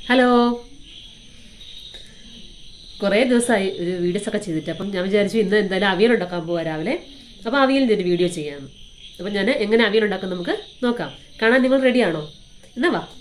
hello കുറേ ദിവസമായി ഒരു വീഡിയോസ് ഒക്കെ ചെയ്തിട്ട് അപ്പം ഞാൻ വിചാരിച്ചു ഇന്ന് എന്തായാലും അവിയൽ ഉണ്ടാക്കാൻ പോവാ രാവിലെ അപ്പോൾ അവിയലിൻ്റെ ഒരു വീഡിയോ ചെയ്യാം അപ്പം ഞാൻ എങ്ങനെ അവിയൽ ഉണ്ടാക്കും നമുക്ക് നോക്കാം കാണാൻ നിങ്ങൾ റെഡിയാണോ എന്നാ വാ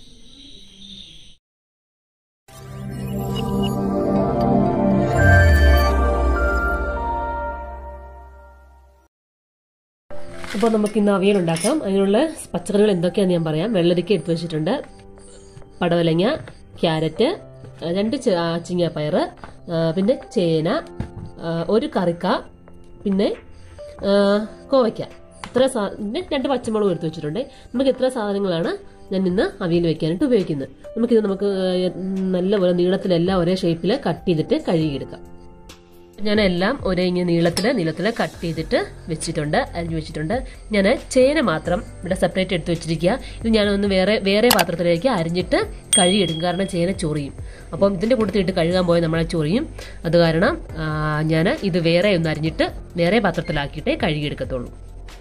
അപ്പോൾ നമുക്ക് ഇന്ന് അവിയൽ ഉണ്ടാക്കാം അതിനുള്ള പച്ചക്കറികൾ എന്തൊക്കെയാണെന്ന് ഞാൻ പറയാം വെള്ളരിക്ക എടുത്തു വെച്ചിട്ടുണ്ട് പടവലങ്ങ ക്യാരറ്റ് രണ്ട് ചിങ്ങാപ്പയർ പിന്നെ ചേന ആ, ഒരു കറിക്ക പിന്നെ ആ, കോവയ്ക്ക ഇത്ര സാ- പിന്നെ രണ്ട് പച്ചമുളക് എടുത്തു വെച്ചിട്ടുണ്ട് നമുക്ക് ഇത്ര സാധനങ്ങളാണ് ഞാൻ ഇന്ന് അവിയൽ വെക്കാനായിട്ട് ഉപയോഗിക്കുന്നത് നമുക്കിത് നമുക്ക് ആ, നല്ലപോലെ നീളത്തിലെല്ലാം ഒരേ ഷേപ്പിൽ കട്ട് ചെയ്തിട്ട് കഴുകിയെടുക്കാം ഞാൻ എല്ലാം ഒരേ ഇങ്ങനെ നീളത്തില് നീളത്തില് കട്ട് ചെയ്തിട്ട് വെച്ചിട്ടുണ്ട് അരിഞ്ഞു വെച്ചിട്ടുണ്ട് ഞാൻ ചേന മാത്രം ഇവിടെ സെപ്പറേറ്റ് എടുത്ത് വെച്ചിരിക്കുക ഇത് ഞാനൊന്ന് വേറെ വേറെ പാത്രത്തിലേക്ക് അരിഞ്ഞിട്ട് കഴുകിയെടുക്കും കാരണം ചേന ചൊറിയും അപ്പം ഇതിന്റെ കൂട്ടത്തിലിട്ട് കഴുകാൻ പോയാൽ നമ്മളെ ചൊറിയും അത് കാരണം ഞാൻ ഇത് വേറെ ഒന്ന് അരിഞ്ഞിട്ട് വേറെ പാത്രത്തിലാക്കിയിട്ടേ കഴുകിയെടുക്കത്തുള്ളൂ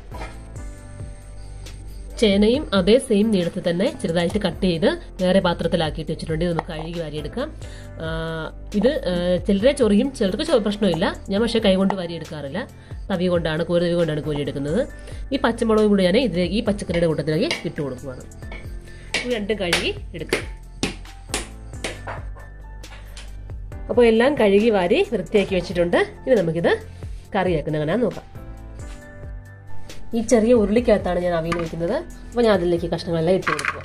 ചേനയും അതേ സെയിം നീളത്തിൽ തന്നെ ചെറുതായിട്ട് കട്ട് ചെയ്ത് വേറെ പാത്രത്തിലാക്കിയിട്ട് വെച്ചിട്ടുണ്ട് ഇത് നമുക്ക് കഴുകി വാരിയെടുക്കാം ആ, ഇത് ആ, ചിലരെ ചൊറിയും ചിലർക്ക് ചൊ- പ്രശ്നമില്ല ഞാൻ പക്ഷേ കൈകൊണ്ട് വാരിയെടുക്കാറില്ല തവി കൊണ്ടാണ് കോരുതവി കൊണ്ടാണ് കോരിയെടുക്കുന്നത് ഈ പച്ചമുളകും കൂടി ഞാൻ ഇതിൽ ഈ പച്ചക്കറിയുടെ കൂട്ടത്തിലേക്ക് ഇട്ട് കൊടുക്കുവാണ് ഇത് രണ്ടും കഴുകി എടുക്കാം അപ്പോൾ എല്ലാം കഴുകി വാരി വൃത്തിയാക്കി വെച്ചിട്ടുണ്ട് ഇനി നമുക്കിത് കറിയാക്കുന്ന എങ്ങനെയാന്ന് നോക്കാം ഈ ചെറിയ ഉരുളിക്കകത്താണ് ഞാൻ അവിയൽ വെക്കുന്നത് അപ്പോൾ ഞാൻ അതിലേക്ക് കഷ്ണങ്ങളെല്ലാം ഇട്ട് കൊടുക്കുക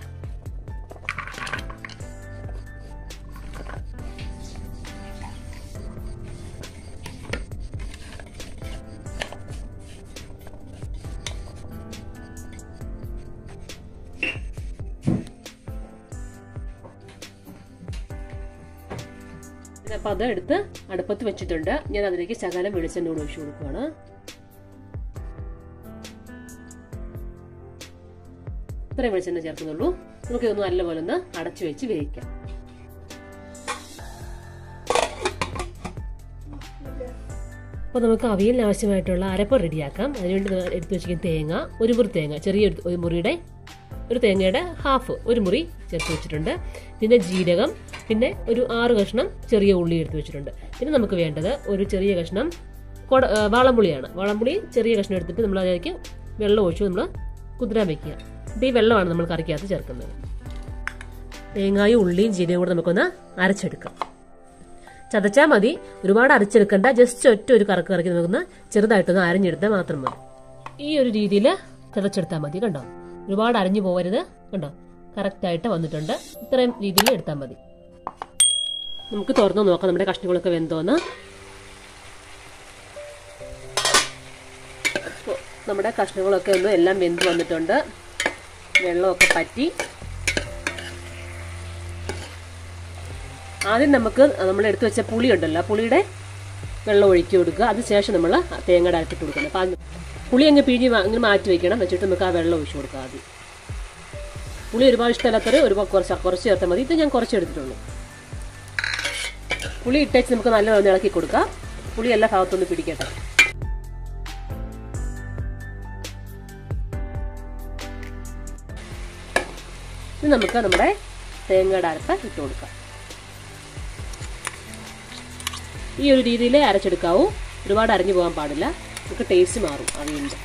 അപ്പം അത് എടുത്ത് അടുപ്പത്ത് വെച്ചിട്ടുണ്ട് ഞാൻ അതിലേക്ക് ശകലം വെളിച്ചെണ്ണ കൂടെ ഒഴിച്ചു കൊടുക്കുകയാണ് ഇത്രയും വെളിച്ചെണ്ണ ചേർക്കുന്നുള്ളൂ നമുക്ക് ഇതൊന്ന് നല്ലപോലെ ഒന്ന് അടച്ചു വെച്ച് വേവിക്കാം അപ്പോൾ നമുക്ക് അവിയലിന് ആവശ്യമായിട്ടുള്ള അരപ്പ് റെഡിയാക്കാം അതിനുവേണ്ടി ഞാൻ എടുത്തു വെച്ചിരിക്കുന്ന തേങ്ങ ഒരു മുറി തേങ്ങ ചെറിയ ഒരു- ഒരു മുറിയുടെ ഒരു തേങ്ങയുടെ ഹാഫ് ഒരു മുറി ചേർത്ത് വെച്ചിട്ടുണ്ട് പിന്നെ ജീരകം പിന്നെ ഒരു ആറ് കഷ്ണം ചെറിയ ഉള്ളി എടുത്ത് വെച്ചിട്ടുണ്ട് പിന്നെ നമുക്ക് വേണ്ടത് ഒരു ചെറിയ കഷ്ണം കൊട ആ, വാളംപുളിയാണ് വാളംപുളി ചെറിയ കഷ്ണം എടുത്തിട്ട് നമ്മൾ അതിലേക്ക് വെള്ളം ഒഴിച്ച് നമ്മൾ കുതിരാൻ വെക്കുക അപ്പോൾ ഈ വെള്ളമാണ് നമ്മൾ കറിക്കകത്ത് ചേർക്കുന്നത് തേങ്ങായും ഉള്ളിയും ജീരകവും കൂടെ നമുക്കൊന്ന് അരച്ചെടുക്കാം ചതച്ചാൽ മതി ഒരുപാട് അരച്ചെടുക്കണ്ട ജസ്റ്റ് ഒറ്റ ഒരു കറക്ക് കറക്കി നമുക്കൊന്ന് ചെറുതായിട്ടൊന്ന് അരഞ്ഞെടുത്താൽ മാത്രം മതി ഈ ഒരു രീതിയിൽ ചതച്ചെടുത്താൽ മതി കണ്ടോ ഒരുപാട് അരഞ്ഞു പോകരുത് കണ്ടോ കറക്റ്റായിട്ട് വന്നിട്ടുണ്ട് ഇത്രയും രീതിയിൽ എടുത്താൽ മതി നമുക്ക് തുറന്നു നോക്കാം നമ്മുടെ കഷ്ണങ്ങളൊക്കെ വെന്തോന്ന് അപ്പോൾ നമ്മുടെ കഷ്ണങ്ങളൊക്കെ ഒന്ന് എല്ലാം വെന്ത് വന്നിട്ടുണ്ട് വെള്ളമൊക്കെ പറ്റി ആദ്യം നമുക്ക് നമ്മൾ എടുത്തു വെച്ച പുളി ഉണ്ടല്ലോ ആ പുളിയുടെ വെള്ളം ഒഴുക്കി കൊടുക്കുക അതിനുശേഷം നമ്മൾ തേങ്ങയുടെ അരപ്പിട്ട് കൊടുക്കണം അപ്പം അത് പുളി അങ്ങ് പിഴിഞ്ഞ് മാ- ഇങ്ങനെ മാറ്റി വെക്കണം വെച്ചിട്ട് നമുക്ക് ആ വെള്ളം ഒഴിച്ചു കൊടുക്കുക ആദ്യം പുളി ഒരുപാട് ഇഷ്ടമല്ലാത്തവർ ഒരുപാട് കുറച്ച് കുറച്ച് ചേർത്താൽ മതി ഇത് ഞാൻ കുറച്ച് എടുത്തിട്ടുള്ളൂ പുളി ഇട്ടേച്ച് നമുക്ക് നല്ലപോലെ ഇളക്കി കൊടുക്കാം പുളി എല്ലാ ഭാഗത്തൊന്ന് പിടിക്കട്ടെ ഇനി നമുക്ക് നമ്മുടെ തേങ്ങയുടെ അരപ്പ് ഇട്ട് കൊടുക്കാം ഈ ഒരു രീതിയിൽ അരച്ചെടുക്കാവൂ ഒരുപാട് അരഞ്ഞു പോകാൻ പാടില്ല നമുക്ക് ടേസ്റ്റ് മാറും അവിയലിൻ്റെ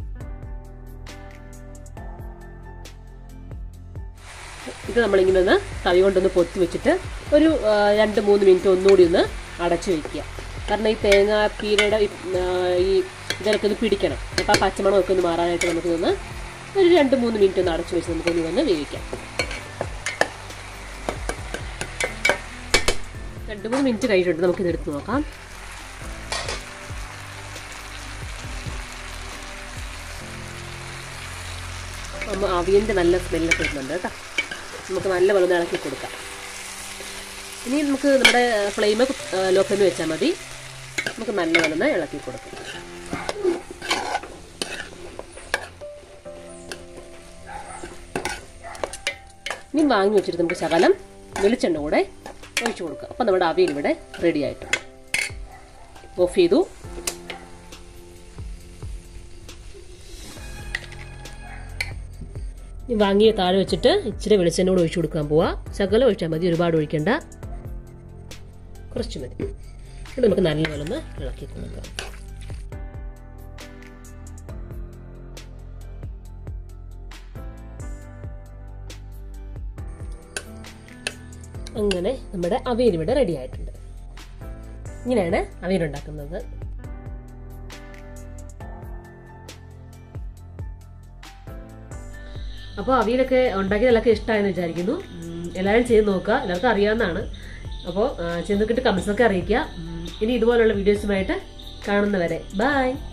ഇത് നമ്മളിങ്ങനെ ഒന്ന് കൈ കൊണ്ടൊന്ന് പൊത്തി വെച്ചിട്ട് ഒരു ആ, രണ്ട് മൂന്ന് മിനിറ്റ് ഒന്നുകൂടി ഒന്ന് അടച്ചു വെക്കുക കാരണം ഈ തേങ്ങ പീരയുടെ ഈ, ആ, ഈ ഇതിലൊക്കെ ഒന്ന് പിടിക്കണം അപ്പോൾ ആ പച്ചമണമൊക്കെ ഒന്ന് മാറാനായിട്ട് നമുക്ക് ഒന്ന് ഒരു രണ്ട് മൂന്ന് മിനിറ്റ് ഒന്ന് അടച്ചു വെച്ച് നമുക്കൊന്ന് വന്ന് വേവിക്കാം രണ്ട് മൂന്ന് മിനിറ്റ് കഴിഞ്ഞിട്ടുണ്ട് നമുക്കിത് എടുത്ത് നോക്കാം അമ്മ അവിയൻ്റെ നല്ല സ്മെല്ലൊക്കെ വരുന്നുണ്ട് കേട്ടോ നമുക്ക് നല്ല വെള്ളം ഇളക്കി കൊടുക്കാം ഇനി നമുക്ക് നമ്മുടെ ഫ്ലെയിം ലോ ഫ്ലെയിമിൽ വെച്ചാൽ മതി നമുക്ക് നല്ല വെള്ളം ഇളക്കി കൊടുക്കാം ഇനി വാങ്ങി വെച്ചിട്ട് നമുക്ക് ശകലം വെളിച്ചെണ്ണ കൂടെ ഒഴിച്ചു കൊടുക്കുക അപ്പം നമ്മുടെ അവിയൽ ഇവിടെ റെഡി ആയിട്ടുണ്ട് ഓഫ് ചെയ്തു ഈ വാങ്ങിയ താഴെ വെച്ചിട്ട് ഇച്ചിരി വെളിച്ചെണ്ണ കൂടെ ഒഴിച്ചു കൊടുക്കാൻ പോവാ ശകലം ഒഴിച്ചാൽ മതി ഒരുപാട് ഒഴിക്കണ്ട കുറച്ച് മതി ഇത് നമുക്ക് നല്ലപോലെ ഒന്ന് ഇളക്കി കൊടുക്കാം അങ്ങനെ നമ്മുടെ അവിയൽ ഇവിടെ റെഡി ആയിട്ടുണ്ട് ഇങ്ങനെയാണ് അവിയൽ ഉണ്ടാക്കുന്നത് അപ്പോൾ അവിയലൊക്കെ ഉണ്ടാക്കിയത് എല്ലാവർക്കും ഇഷ്ടമായെന്ന് വിചാരിക്കുന്നു ഉം, എല്ലാവരും ചെയ്ത് നോക്കുക എല്ലാവർക്കും അറിയാവുന്നതാണ് അപ്പോൾ ചെയ്ത് നോക്കിയിട്ട് കമൻസൊക്കെ അറിയിക്കുക ഉം, ഇനി ഇതുപോലുള്ള വീഡിയോസുമായിട്ട് കാണുന്നവരെ ബൈ